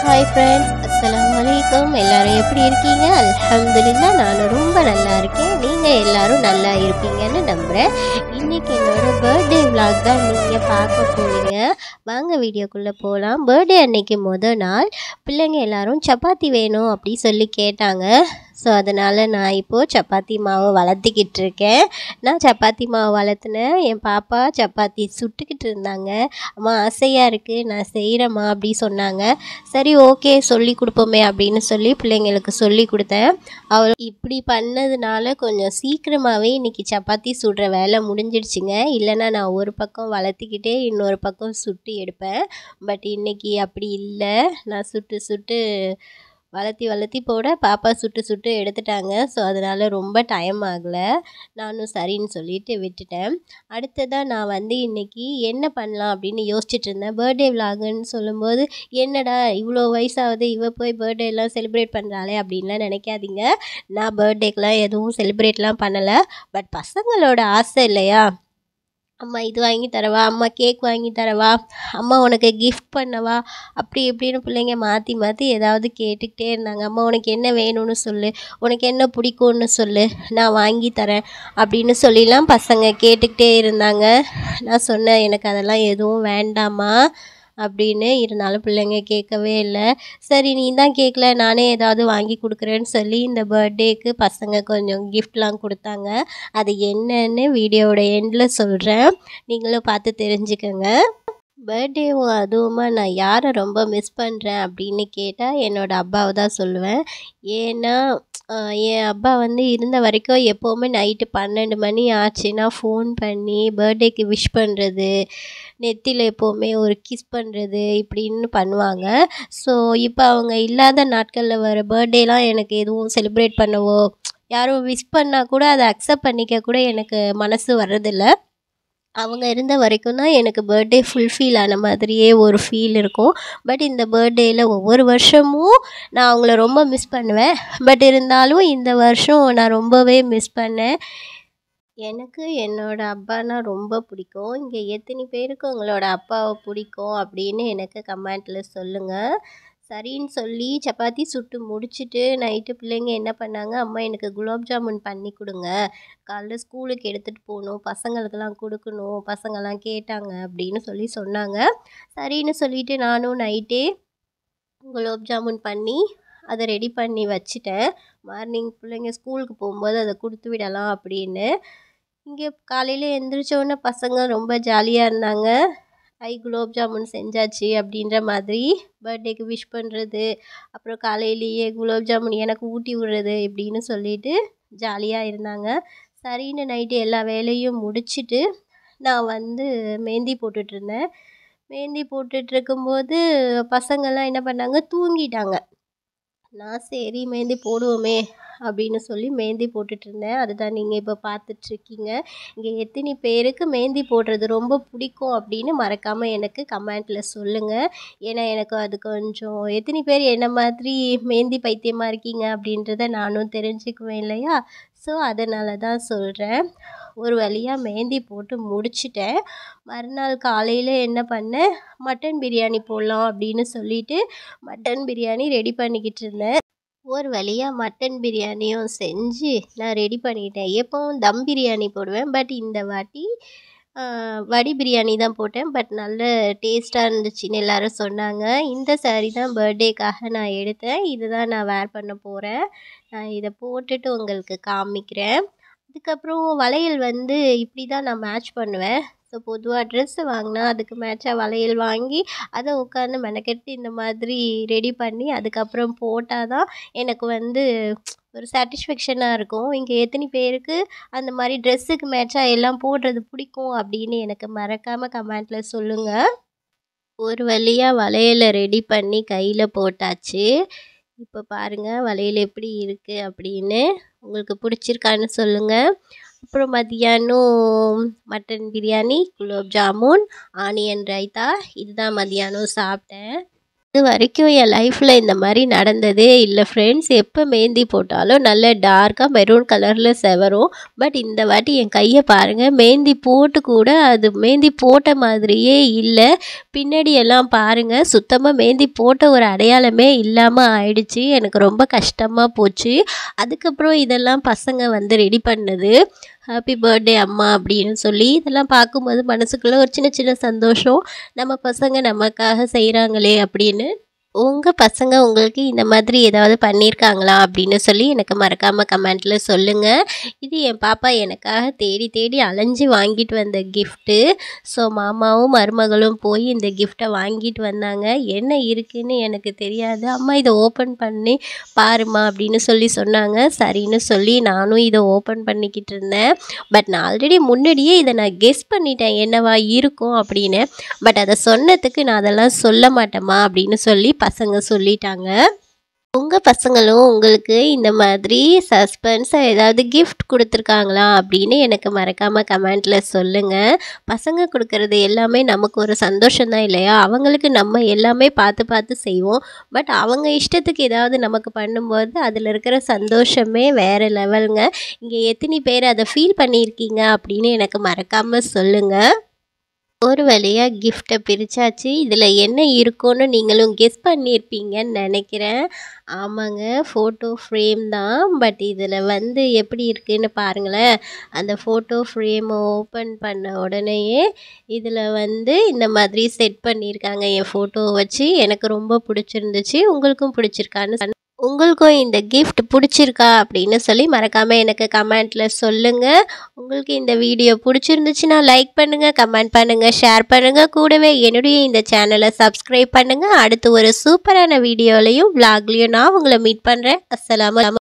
hi friends அஸ்ஸலாமு அலைக்கும் எல்லாரும் எப்படி இருக்கீங்க அல்ஹம்துலில்லாஹ் நானும் ரொம்ப நல்லா இருக்கேன் நீங்கள் எல்லாரும் நல்லா இருப்பீங்கன்னு நம்புகிறேன் இன்றைக்கி என்னோட பர்த்டே vlog தான் நீங்கள் பார்க்க போறீங்க வாங்க வீடியோக்குள்ளே போகலாம் பர்த்டே அன்னைக்கு முத நாள் பிள்ளைங்க எல்லாரும் சப்பாத்தி வேணும் அப்படி சொல்லி கேட்டாங்க ஸோ அதனால் நான் இப்போது சப்பாத்தி மாவு வளர்த்திக்கிட்டு இருக்கேன் நான் சப்பாத்தி மாவு வளர்த்துனேன் என் பாப்பா சப்பாத்தி சுட்டுக்கிட்டு இருந்தாங்க அம்மா ஆசையாக இருக்குது நான் செய்கிறேம்மா அப்படி சொன்னாங்க சரி ஓகே சொல்லி கொடுப்போமே அப்படின்னு சொல்லி பிள்ளைங்களுக்கு சொல்லி கொடுத்தேன் அவள் இப்படி பண்ணதுனால கொஞ்சம் சீக்கிரமாகவே இன்றைக்கி சப்பாத்தி சுடுற வேலை முடிஞ்சிடுச்சுங்க இல்லைன்னா நான் ஒரு பக்கம் வளர்த்திக்கிட்டே இன்னொரு பக்கம் சுட்டு எடுப்பேன் பட் இன்றைக்கி அப்படி இல்லை நான் சுட்டு சுட்டு வளர்த்தி வளர்த்தி போட பாப்பா சுட்டு சுட்டு எடுத்துட்டாங்க ஸோ அதனால் ரொம்ப டைம் ஆகலை நானும் சரின்னு சொல்லிட்டு விட்டுட்டேன் அடுத்ததாக நான் வந்து இன்றைக்கி என்ன பண்ணலாம் அப்படின்னு யோசிச்சுட்டு இருந்தேன் பர்த்டே விலாகுன்னு சொல்லும்போது என்னடா இவ்வளோ வயசாகுது இவ போய் பர்த்டே எல்லாம் செலிப்ரேட் பண்ணுறாளே அப்படின்லாம் நினைக்காதீங்க நான் பர்த்டேக்கெலாம் எதுவும் செலிப்ரேட்லாம் பண்ணலை பட் பசங்களோட ஆசை இல்லையா அம்மா இது வாங்கி தரவா அம்மா கேக் வாங்கி தரவா அம்மா உனக்கு கிஃப்ட் பண்ணவா அப்படி இப்படின்னு பிள்ளைங்க மாற்றி மாற்றி ஏதாவது கேட்டுக்கிட்டே இருந்தாங்க அம்மா உனக்கு என்ன வேணும்னு சொல்லு உனக்கு என்ன பிடிக்கும்னு சொல்லு நான் வாங்கி தரேன் அப்படின்னு சொல்லிலாம் பசங்க கேட்டுக்கிட்டே இருந்தாங்க நான் சொன்னேன் எனக்கு அதெல்லாம் எதுவும் வேண்டாம்மா அப்படின்னு இருந்தாலும் பிள்ளைங்க கேட்கவே இல்லை சரி நீ தான் கேட்கல நானே ஏதாவது வாங்கி கொடுக்குறேன்னு சொல்லி இந்த பர்த்டேக்கு பசங்க கொஞ்சம் கிஃப்ட்லாம் கொடுத்தாங்க அது என்னன்னு வீடியோவோட எண்டில் சொல்கிறேன் நீங்களும் பார்த்து தெரிஞ்சுக்கோங்க பர்த்டேவும் அதுவுமா நான் யாரை ரொம்ப மிஸ் பண்ணுறேன் அப்படின்னு கேட்டால் என்னோடய அப்பாவை தான் சொல்லுவேன் ஏன்னா ஆஹ் என் அப்பா வந்து இருந்த வரைக்கும் எப்போவுமே நைட்டு பன்னெண்டு மணி ஆச்சுன்னா ஃபோன் பண்ணி பர்த்டேக்கு விஷ் பண்ணுறது நெத்தியில் எப்போவுமே ஒரு கிஸ் பண்ணுறது இப்படின்னு பண்ணுவாங்க ஸோ இப்போ அவங்க இல்லாத நாட்களில் வர பர்த்டேலாம் எனக்கு எதுவும் செலிப்ரேட் பண்ணவோ யாரும் விஷ் பண்ணால் கூட அதை அக்செப்ட் பண்ணிக்க கூட எனக்கு மனசு வர்றதில்ல அவங்க இருந்த வரைக்கும் தான் எனக்கு பர்த்டே ஃபுல்ஃபில் ஆன மாதிரியே ஒரு ஃபீல் இருக்கும் பட் இந்த பர்த்டேயில் ஒவ்வொரு வருஷமும் நான் அவங்கள ரொம்ப மிஸ் பண்ணுவேன் பட் இருந்தாலும் இந்த வருஷம் நான் ரொம்பவே மிஸ் பண்ணேன் எனக்கு என்னோட அப்பானா ரொம்ப பிடிக்கும் இங்கே எத்தனை பேருக்கு உங்களோட அப்பாவை பிடிக்கும் அப்படின்னு எனக்கு கமெண்ட்டில் சொல்லுங்கள் சரின்னு சொல்லி சப்பாத்தி சுட்டு முடிச்சுட்டு நைட்டு பிள்ளைங்க என்ன பண்ணாங்க அம்மா எனக்கு குலாப் ஜாமுன் பண்ணி கொடுங்க காலைல ஸ்கூலுக்கு எடுத்துகிட்டு போகணும் பசங்களுக்கெல்லாம் கொடுக்கணும் பசங்கள்லாம் கேட்டாங்க அப்படின்னு சொல்லி சொன்னாங்க சரின்னு சொல்லிட்டு நானும் நைட்டே குலாப் ஜாமுன் பண்ணி அதை ரெடி பண்ணி வச்சுட்டேன் மார்னிங் பிள்ளைங்க ஸ்கூலுக்கு போகும்போது அதை கொடுத்து விடலாம் அப்படின்னு இங்கே காலையில் எந்திரிச்சோடனே பசங்க ரொம்ப ஜாலியாக இருந்தாங்க ஐ குலோப் ஜாமுன் செஞ்சாச்சு அப்படின்ற மாதிரி பர்த்டேக்கு விஷ் பண்ணுறது அப்புறம் காலையிலேயே குலோப் ஜாமுன் எனக்கு ஊட்டி விடுறது இப்படின்னு சொல்லிட்டு ஜாலியாக இருந்தாங்க சரின்னு நைட்டு எல்லா வேலையும் முடிச்சுட்டு நான் வந்து மெஹந்தி போட்டுட்ருந்தேன் மெஹந்தி போட்டுட்ருக்கும்போது பசங்கள்லாம் என்ன பண்ணாங்க தூங்கிட்டாங்க நான் சரி மெஹந்தி போடுவோமே அப்படின்னு சொல்லி மெஹந்தி போட்டுட்ருந்தேன் அதுதான் நீங்கள் இப்போ பார்த்துட்ருக்கீங்க இங்கே எத்தனை பேருக்கு மெஹந்தி போடுறது ரொம்ப பிடிக்கும் அப்படின்னு மறக்காமல் எனக்கு கமெண்ட்டில் சொல்லுங்கள் ஏன்னா எனக்கு அது கொஞ்சம் எத்தனை பேர் என்ன மாதிரி மெஹந்தி பைத்தியமாக இருக்கீங்க அப்படின்றத நானும் தெரிஞ்சுக்குவேன் இல்லையா ஸோ அதனால தான் சொல்கிறேன் ஒரு வழியாக மெஹந்தி போட்டு முடிச்சிட்டேன் மறுநாள் காலையில் என்ன பண்ணேன் மட்டன் பிரியாணி போடலாம் அப்படின்னு சொல்லிட்டு மட்டன் பிரியாணி ரெடி பண்ணிக்கிட்டு இருந்தேன் ஒரு வழியாக மட்டன் பிரியாணியும் செஞ்சு நான் ரெடி பண்ணிட்டேன் எப்போவும் தம் பிரியாணி போடுவேன் பட் இந்த வாட்டி வடி பிரியாணி தான் போட்டேன் பட் நல்ல டேஸ்ட்டாக இருந்துச்சுன்னு எல்லாரும் சொன்னாங்க இந்த சாரீ தான் பர்த்டேக்காக நான் எடுத்தேன் இதை தான் நான் வேர் பண்ண போகிறேன் நான் இதை போட்டுட்டு உங்களுக்கு காமிக்கிறேன் அதுக்கப்புறம் வளையல் வந்து இப்படி தான் நான் மேட்ச் பண்ணுவேன் ஸோ பொதுவாக ட்ரெஸ்ஸு வாங்கினா அதுக்கு மேட்சாக வளையல் வாங்கி அதை உட்காந்து மெனக்கெட்டு இந்த மாதிரி ரெடி பண்ணி அதுக்கப்புறம் போட்டால் தான் எனக்கு வந்து ஒரு சாட்டிஸ்ஃபேக்ஷனாக இருக்கும் இங்கே எத்தனை பேருக்கு அந்த மாதிரி ட்ரெஸ்ஸுக்கு மேட்சாக எல்லாம் போடுறது பிடிக்கும் அப்படின்னு எனக்கு மறக்காமல் கமெண்ட்டில் சொல்லுங்கள் ஒரு வழியாக வளையலை ரெடி பண்ணி கையில் போட்டாச்சு இப்போ பாருங்கள் வளையல் எப்படி இருக்குது அப்படின்னு உங்களுக்கு பிடிச்சிருக்கான்னு சொல்லுங்கள் அப்புறம் மதியானம் மட்டன் பிரியாணி குலோப் ஜாமுன் ஆனியன் ரைத்தா இதுதான் மதியானம் சாப்பிட்டேன் இது வரைக்கும் என் லைஃப்பில் இந்த மாதிரி நடந்ததே இல்லை ஃப்ரெண்ட்ஸ் எப்போ மெஹந்தி போட்டாலும் நல்ல டார்க்காக மெரூன் கலரில் செவரும் பட் இந்த வாட்டி என் கையை பாருங்கள் மெஹந்தி போட்டு கூட அது மெஹந்தி போட்ட மாதிரியே இல்லை பின்னாடி எல்லாம் பாருங்கள் சுத்தமாக மெஹந்தி போட்ட ஒரு அடையாளமே இல்லாமல் ஆயிடுச்சு எனக்கு ரொம்ப கஷ்டமாக போச்சு அதுக்கப்புறம் இதெல்லாம் பசங்க வந்து ரெடி பண்ணது ஹாப்பி பர்த்டே அம்மா அப்படின்னு சொல்லி இதெல்லாம் பார்க்கும்போது மனசுக்குள்ளே ஒரு சின்ன சின்ன சந்தோஷம் நம்ம பசங்க நமக்காக செய்கிறாங்களே அப்படின்னு உங்கள் பசங்க உங்களுக்கு இந்த மாதிரி ஏதாவது பண்ணியிருக்காங்களா அப்படின்னு சொல்லி எனக்கு மறக்காமல் கமெண்ட்டில் சொல்லுங்கள் இது என் பாப்பா எனக்காக தேடி தேடி அலைஞ்சு வாங்கிட்டு வந்த கிஃப்ட்டு ஸோ மாமாவும் மருமகளும் போய் இந்த கிஃப்ட்டை வாங்கிட்டு வந்தாங்க என்ன இருக்குன்னு எனக்கு தெரியாது அம்மா இதை ஓப்பன் பண்ணி பாருமா அப்படின்னு சொல்லி சொன்னாங்க சரின்னு சொல்லி நானும் இதை ஓப்பன் பண்ணிக்கிட்டு இருந்தேன் பட் நான் ஆல்ரெடி முன்னாடியே இதை நான் கெஸ் பண்ணிட்டேன் என்னவா இருக்கும் அப்படின்னு பட் அதை சொன்னதுக்கு நான் அதெல்லாம் சொல்ல மாட்டேம்மா அப்படின்னு சொல்லி பசங்க சொல்லிட்டாங்க உங்கள் பசங்களும் உங்களுக்கு இந்த மாதிரி சஸ்பென்ஸாக ஏதாவது கிஃப்ட் கொடுத்துருக்காங்களா அப்படின்னு எனக்கு மறக்காமல் கமெண்ட்டில் சொல்லுங்கள் பசங்க கொடுக்கறது எல்லாமே நமக்கு ஒரு சந்தோஷம் தான் இல்லையா அவங்களுக்கு நம்ம எல்லாமே பார்த்து பார்த்து செய்வோம் பட் அவங்க இஷ்டத்துக்கு ஏதாவது நமக்கு பண்ணும்போது அதில் இருக்கிற சந்தோஷமே வேறு லெவலுங்க இங்கே எத்தனை பேர் அதை ஃபீல் பண்ணியிருக்கீங்க அப்படின்னு எனக்கு மறக்காமல் சொல்லுங்கள் ஒரு வழியாக கிஃப்ட்டை பிரித்தாச்சு இதில் என்ன இருக்கும்னு நீங்களும் கெஸ் பண்ணியிருப்பீங்கன்னு நினைக்கிறேன் ஆமாங்க ஃபோட்டோ ஃப்ரேம் தான் பட் இதில் வந்து எப்படி இருக்குன்னு பாருங்களேன் அந்த ஃபோட்டோ ஃப்ரேமை ஓப்பன் பண்ண உடனேயே இதில் வந்து இந்த மாதிரி செட் பண்ணியிருக்காங்க என் ஃபோட்டோவை வச்சு எனக்கு ரொம்ப பிடிச்சிருந்துச்சு உங்களுக்கும் பிடிச்சிருக்கான்னு உங்களுக்கும் இந்த கிஃப்ட் பிடிச்சிருக்கா அப்படின்னு சொல்லி மறக்காமல் எனக்கு கமெண்ட்டில் சொல்லுங்கள் உங்களுக்கு இந்த வீடியோ பிடிச்சிருந்துச்சுன்னா லைக் பண்ணுங்கள் கமெண்ட் பண்ணுங்கள் ஷேர் பண்ணுங்கள் கூடவே என்னுடைய இந்த சேனலை சப்ஸ்கிரைப் பண்ணுங்கள் அடுத்து ஒரு சூப்பரான வீடியோலையும் விலாக்லேயும் நான் உங்களை மீட் பண்ணுறேன் அஸ்ஸலாமு